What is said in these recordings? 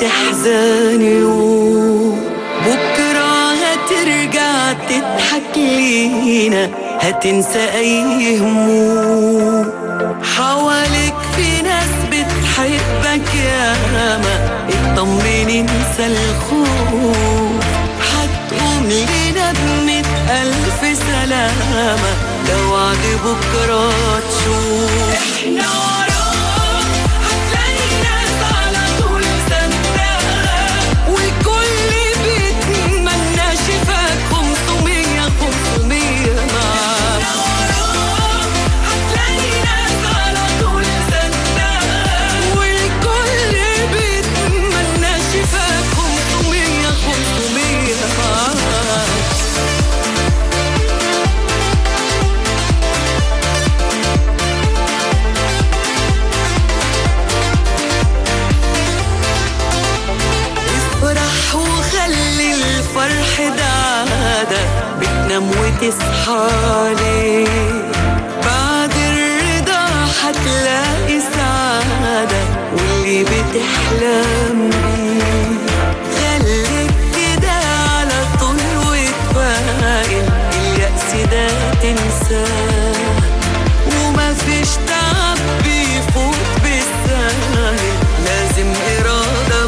تحزن يوم بكرة هترجع تضحك لينا هتنسى أي هموم حواليك في ناس بتحبك ياما اطمن انسى الخوف هتقوم لنا بمئة ألف سلامة لو وعد بكرة تشوف احنا وراك هتلاقي ناس على طول سندها والكل بيتمنى شفاك خمسمية خمسمية معاك هتلاقي ناس على طول سندها والكل بيتمنى شفاك خمسمية خمسمية معاك افرح وخلي الفرح ده عادة بتنام وتصحى عليه بعد الرضا هتلاقي سعادة واللي بتحلم بيه خليك كده على طول وتفائل اليأس ده تنساه وما فيش تعب بيفوت بالسهل لازم إرادة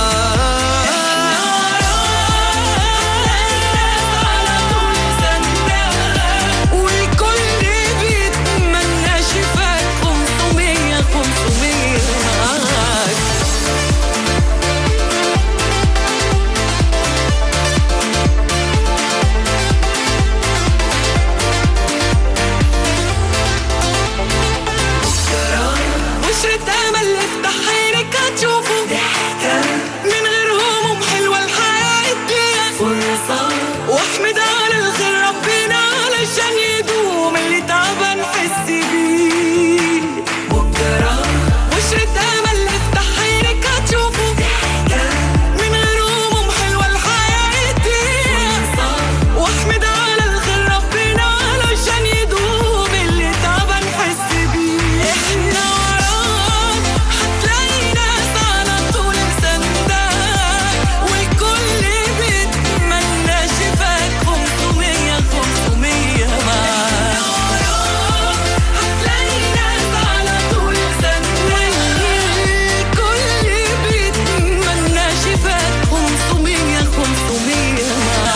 معاك والكل بيتمنى شفاك خمسمية خمسمية معاك بشرة أمل افتح عينك هتشوفه ضحكة من غير هموم حلوة الحياة اديها فرصة واحمد على الخير ربنا علشان يدوم اللي تعبان حس بيه بكرة بشرة أمل افتح عينك هتشوفه ضحكة من غير هموم حلوة الحياة اديها واحمد على الخير ربنا علشان يدوم اللي تعبان حس بيه احنا وراك هتلاقي ناس على طول سنداك والكل بيتمنى شفاك خمسمية خمسمية معاك هتلاقي ناس على طول سنداك والكل بيتمنى شفاك خمسمية خمسمية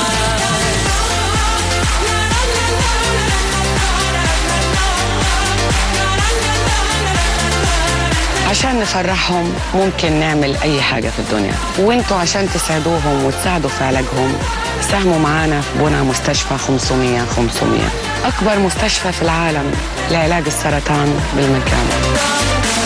عشان نفرحهم ممكن نعمل أي حاجة في الدنيا وانتوا عشان تسعدوهم وتساعدوا في علاجهم ساهموا معانا في بناء مستشفى 500 500 أكبر مستشفى في العالم لعلاج السرطان بالمجان